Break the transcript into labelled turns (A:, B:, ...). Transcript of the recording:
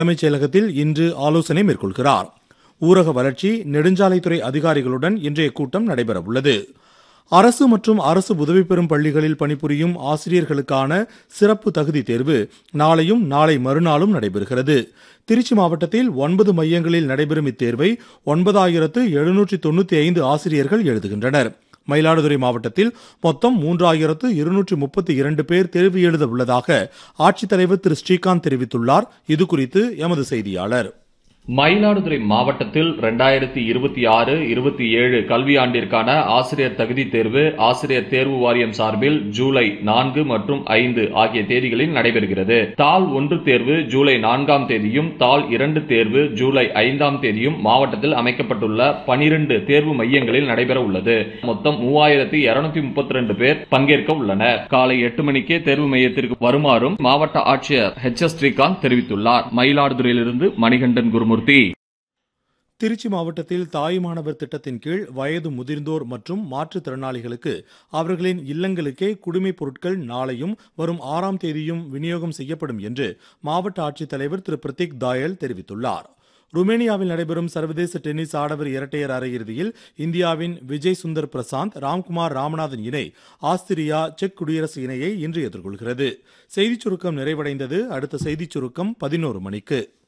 A: தலைமைச் செயலகத்தில் இன்று ஆலோசனை மேற்கொள்கிறார் ஊரக வளர்ச்சி நெடுஞ்சாலைத்துறை அதிகாரிகளுடன் இன்றைய கூட்டம் நடைபெறவுள்ளது அரசு மற்றும் அரசு உதவி பெறும் பள்ளிகளில் பணிபுரியும் ஆசிரியர்களுக்கான சிறப்பு தகுதி தேர்வு நாளையும் நாளை மறுநாளும் நடைபெறுகிறது திருச்சி மாவட்டத்தில் ஒன்பது மையங்களில் நடைபெறும் இத்தேர்வை ஒன்பதாயிரத்து எழுநூற்றி தொண்ணூற்றி ஐந்து ஆசிரியர்கள் எழுதுகின்றனர் மயிலாடுதுறை மாவட்டத்தில் மொத்தம் மூன்றாயிரத்து இருநூற்றி முப்பத்தி இரண்டு பேர் தேர்வு எழுத உள்ளதாக ஆட்சித்தலைவர் திரு ஸ்ரீகாந்த் தெரிவித்துள்ளார் இதுகுறித்து எமது செய்தியாளர்
B: மயிலாடுதுறை மாவட்டத்தில் ரெண்டாயிரத்தி இருபத்தி ஆறு இருபத்தி ஏழு கல்வியாண்டிற்கான ஆசிரியர் தகுதி தேர்வு ஆசிரியர் தேர்வு வாரியம் சார்பில் ஜூலை நான்கு மற்றும் ஐந்து ஆகிய தேதிகளில் நடைபெறுகிறது தாள் ஒன்று தேர்வு ஜூலை நான்காம் தேதியும் தாள் இரண்டு தேர்வு ஜூலை ஐந்தாம் தேதியும் மாவட்டத்தில் அமைக்கப்பட்டுள்ள பனிரெண்டு தேர்வு மையங்களில் நடைபெற உள்ளது மொத்தம் மூவாயிரத்தி இருநூத்தி முப்பத்தி ரெண்டு பேர் பங்கேற்க உள்ளனர் காலை எட்டு மணிக்கே தேர்வு மையத்திற்கு வருமாறும் மாவட்ட ஆட்சியர் ஹெச் எஸ் ஸ்ரீகாந்த் தெரிவித்துள்ளார் மயிலாடுதுறையிலிருந்து மணிகண்டன் குருமூர்த்தி
A: திருச்சி மாவட்டத்தில் தாய்மானவர் திட்டத்தின் கீழ் வயது முதிர்ந்தோர் மற்றும் மாற்றுத்திறனாளிகளுக்கு அவர்களின் இல்லங்களுக்கே குடிமைப் பொருட்கள் நாளையும் வரும் ஆறாம் தேதியும் விநியோகம் செய்யப்படும் என்று மாவட்ட ஆட்சித்தலைவர் திரு பிரதீக் தாயல் தெரிவித்துள்ளார் ருமேனியாவில் நடைபெறும் சர்வதேச டென்னிஸ் ஆடவர் இரட்டையர் அரையிறுதியில் இந்தியாவின் விஜய் சுந்தர் பிரசாந்த் ராம்குமார் ராமநாதன் இணை ஆஸ்திரியா செக் குடியரசு இணையை இன்று எதிர்கொள்கிறது செய்திச் சுருக்கம் நிறைவடைந்தது அடுத்த செய்திச் சுருக்கம் பதினோரு மணிக்கு